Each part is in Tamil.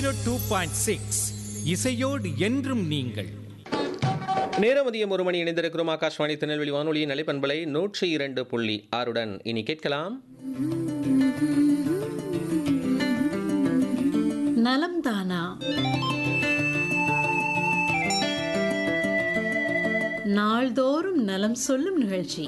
டூ பாயிண்ட் சிக்ஸ் இசையோடு என்றும் நீங்கள் நேரம் மதியம் ஒரு மணி இணைந்திருக்கிறோம் ஆகாஷ்வாணி திருநெல்வேலி வானொலியின் நிலைப்பண்பலை நூற்றி இரண்டு புள்ளி ஆறுடன் இனி கேட்கலாம் நலம் தானா நாள்தோறும் நலம் சொல்லும் நிகழ்ச்சி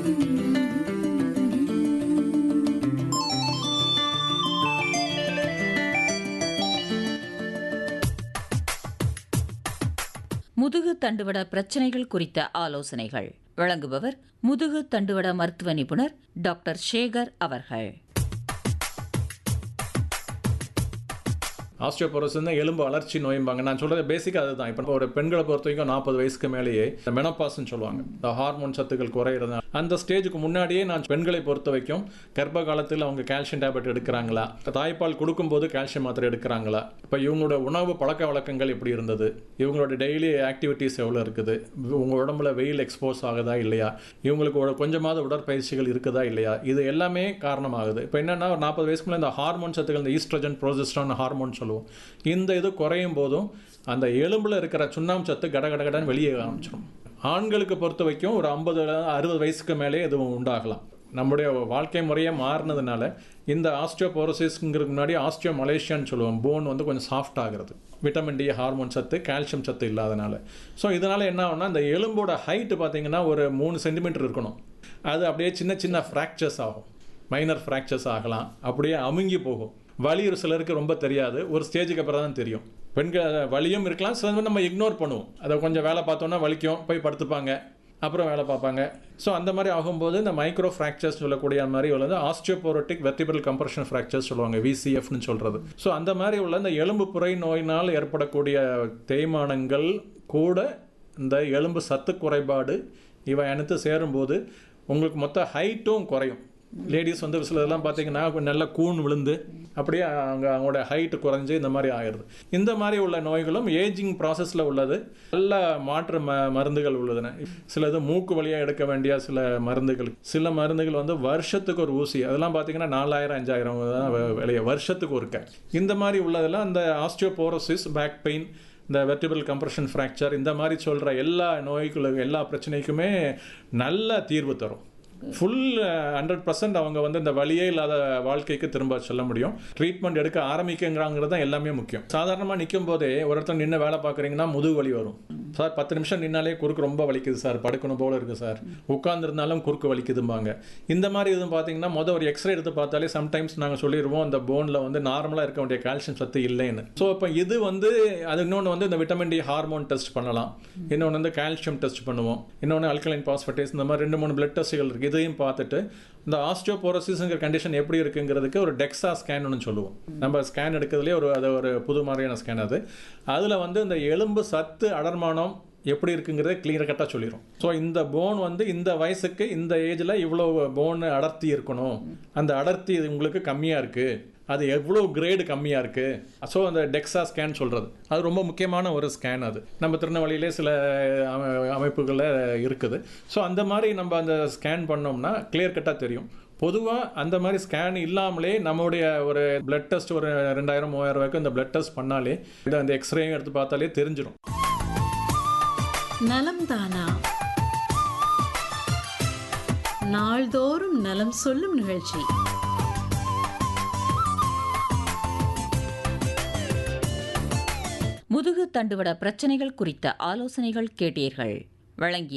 முதுகு தண்டுவட பிரச்சனைகள் குறித்த ஆலோசனைகள் வழங்குபவர் முதுகு தண்டுவட மருத்துவ நிபுணர் டாக்டர் சேகர் அவர்கள் ஆஸ்டியோபோரோசிஸ் தான் எலும்பு வளர்ச்சி நோயும்பாங்க நான் சொல்றது பேசிக்காக அதுதான் இப்போ ஒரு பெண்களை பொறுத்த வரைக்கும் நாற்பது வயசுக்கு மேலேயே இந்த மெனப்பாஸ்ன்னு சொல்லுவாங்க இந்த ஹார்மோன் சத்துக்கள் குறையிறது அந்த ஸ்டேஜுக்கு முன்னாடியே நான் பெண்களை பொறுத்த வரைக்கும் கர்ப்ப காலத்தில் அவங்க கால்சியம் டேப்லெட் எடுக்கிறாங்களா தாய்ப்பால் கொடுக்கும்போது கால்சியம் மாத்திரை எடுக்கிறாங்களா இப்போ இவங்களோட உணவு பழக்க வழக்கங்கள் எப்படி இருந்தது இவங்களோட டெய்லி ஆக்டிவிட்டீஸ் எவ்வளோ இருக்குது உங்கள் உடம்புல வெயில் எக்ஸ்போஸ் ஆகுதா இல்லையா இவங்களுக்கு ஒரு கொஞ்சமாவது உடற்பயிற்சிகள் இருக்குதா இல்லையா இது எல்லாமே காரணமாகுது இப்போ என்னன்னா ஒரு நாற்பது வயசுக்கு மேலே இந்த ஹார்மோன் சத்துக்கள் இந்த ஈஸ்ட்ரஜன் ப்ரோஜெஸ்ட்ரான் ஹார்மோன் சொல்லுவோம் இந்த இது குறையும் போதும் அந்த எலும்புல இருக்கிற சுண்ணாம்பு சத்து கட கட கடன்னு வெளியே ஆரம்பிச்சிடும் ஆண்களுக்கு பொறுத்த வரைக்கும் ஒரு ஐம்பது அறுபது வயசுக்கு மேலே இதுவும் உண்டாகலாம் நம்முடைய வாழ்க்கை முறையே மாறினதுனால இந்த ஆஸ்டியோபோரோசிஸ்ங்கிறதுக்கு முன்னாடி ஆஸ்டியோ மலேசியான்னு சொல்லுவோம் போன் வந்து கொஞ்சம் சாஃப்ட் ஆகிறது விட்டமின் டி ஹார்மோன் சத்து கால்சியம் சத்து இல்லாதனால ஸோ இதனால் என்ன ஆகும்னா இந்த எலும்போட ஹைட்டு பார்த்தீங்கன்னா ஒரு மூணு சென்டிமீட்டர் இருக்கணும் அது அப்படியே சின்ன சின்ன ஃப்ராக்சர்ஸ் ஆகும் மைனர் ஃப்ராக்சர்ஸ் ஆகலாம் அப்படியே அமுங்கி போகும் வலி ஒரு சிலருக்கு ரொம்ப தெரியாது ஒரு ஸ்டேஜுக்கு அப்புறம் தான் தெரியும் பெண்கள் வலியும் இருக்கலாம் சில நேரம் நம்ம இக்னோர் பண்ணுவோம் அதை கொஞ்சம் வேலை பார்த்தோன்னா வலிக்கும் போய் படுத்துப்பாங்க அப்புறம் வேலை பார்ப்பாங்க ஸோ அந்த மாதிரி ஆகும்போது இந்த மைக்ரோ ஃப்ராக்சர்ஸ் சொல்லக்கூடிய மாதிரி உள்ளது ஆஸ்டியோபோரோட்டிக் வெர்டிபிள் கம்ப்ரஷன் ஃப்ராக்சர்ஸ் சொல்லுவாங்க விசிஎஃப்னு சொல்கிறது ஸோ அந்த மாதிரி உள்ள இந்த எலும்பு புரை நோயினால் ஏற்படக்கூடிய தேய்மானங்கள் கூட இந்த எலும்பு சத்து குறைபாடு இவை அனைத்து சேரும்போது உங்களுக்கு மொத்த ஹைட்டும் குறையும் லேடிஸ் வந்து சில இதெல்லாம் பார்த்தீங்கன்னா கொஞ்சம் நல்லா கூன் விழுந்து அப்படியே அவங்க அவங்களோட ஹைட்டு குறைஞ்சு இந்த மாதிரி ஆயிடுது இந்த மாதிரி உள்ள நோய்களும் ஏஜிங் ப்ராசஸில் உள்ளது நல்ல மாற்று ம மருந்துகள் உள்ளதுன்னு சிலது மூக்கு வழியாக எடுக்க வேண்டிய சில மருந்துகள் சில மருந்துகள் வந்து வருஷத்துக்கு ஒரு ஊசி அதெல்லாம் பார்த்தீங்கன்னா நாலாயிரம் அஞ்சாயிரம் தான் வெ- விலைய வருஷத்துக்கு ஒருக்க இந்த மாதிரி உள்ளதெல்லாம் அந்த ஆஸ்டியோபோரோசிஸ் பேக் பெயின் இந்த வெர்டிபிள் கம்ப்ரெஷன் ஃப்ராக்சர் இந்த மாதிரி சொல்கிற எல்லா நோய்களுக்கு எல்லா பிரச்சனைக்குமே நல்ல தீர்வு தரும் ஃபுல் ஹண்ட்ரட் பர்சன்ட் அவங்க வந்து இந்த வலியே இல்லாத வாழ்க்கைக்கு திரும்ப செல்ல முடியும் ட்ரீட்மெண்ட் எடுக்க ஆரம்பிக்கங்கிறாங்கிறது தான் எல்லாமே முக்கியம் சாதாரணமாக நிற்கும் போதே ஒரு இடத்துல நின்று வேலை பார்க்குறீங்கன்னா முதுகு வலி வரும் சார் பத்து நிமிஷம் நின்னாலே குறுக்கு ரொம்ப வலிக்குது சார் படுக்கணும் போல இருக்குது சார் உட்கார்ந்திருந்தாலும் குறுக்கு வலிக்குதும்பாங்க இந்த மாதிரி இதுவும் பார்த்தீங்கன்னா மொதல் ஒரு எக்ஸ்ரே எடுத்து பார்த்தாலே சம்டைம்ஸ் நாங்கள் சொல்லிடுவோம் அந்த போனில் வந்து நார்மலாக இருக்க வேண்டிய கால்சியம் சத்து இல்லைன்னு ஸோ இப்போ இது வந்து அது இன்னொன்று வந்து இந்த விட்டமின் டி ஹார்மோன் டெஸ்ட் பண்ணலாம் இன்னொன்று வந்து கால்சியம் டெஸ்ட் பண்ணுவோம் இன்னொன்று அல்கலைன் பாஸ்பேட்டேஸ் இந்த மாதிரி ரெண்டு மூணு பிளட் டெஸ்ட்டுகள் இருக்குது இதையும் பார்த்துட்டு இந்த ஆஸ்டியோபோரோசிஸ்ங்கிற கண்டிஷன் எப்படி இருக்குங்கிறதுக்கு ஒரு டெக்ஸா ஸ்கேன் ஒன்று சொல்லுவோம் நம்ம ஸ்கேன் எடுக்கிறதுலே ஒரு அது ஒரு புது மாதிரியான ஸ்கேன் அது அதில் வந்து இந்த எலும்பு சத்து அடர்மானம் எப்படி இருக்குங்கிறத கிளியர் கட்டாக சொல்லிடும் ஸோ இந்த போன் வந்து இந்த வயசுக்கு இந்த ஏஜில் இவ்வளோ போன் அடர்த்தி இருக்கணும் அந்த அடர்த்தி உங்களுக்கு கம்மியாக இருக்குது அது எவ்வளோ கிரேடு கம்மியாக இருக்குது ஸோ அந்த டெக்ஸா ஸ்கேன் சொல்கிறது அது ரொம்ப முக்கியமான ஒரு ஸ்கேன் அது நம்ம திருநெல்வேலியிலே சில அமை- அமைப்புகளில் இருக்குது ஸோ அந்த மாதிரி நம்ம அந்த ஸ்கேன் பண்ணோம்னா கிளியர் கட்டாக தெரியும் பொதுவாக அந்த மாதிரி ஸ்கேன் இல்லாமலே நம்மளுடைய ஒரு பிளட் டெஸ்ட் ஒரு ரெண்டாயிரம் மூவாயிரம் ரூபாய்க்கு இந்த பிளட் டெஸ்ட் பண்ணாலே இதை அந்த எக்ஸ்ரே எடுத்து பார்த்தாலே தெரிஞ்சிடும் நலம் தானா நாள்தோறும் நலம் சொல்லும் நிகழ்ச்சி முதுகு தண்டுவட பிரச்சனைகள் குறித்த ஆலோசனைகள் கேட்டீர்கள் வழங்கி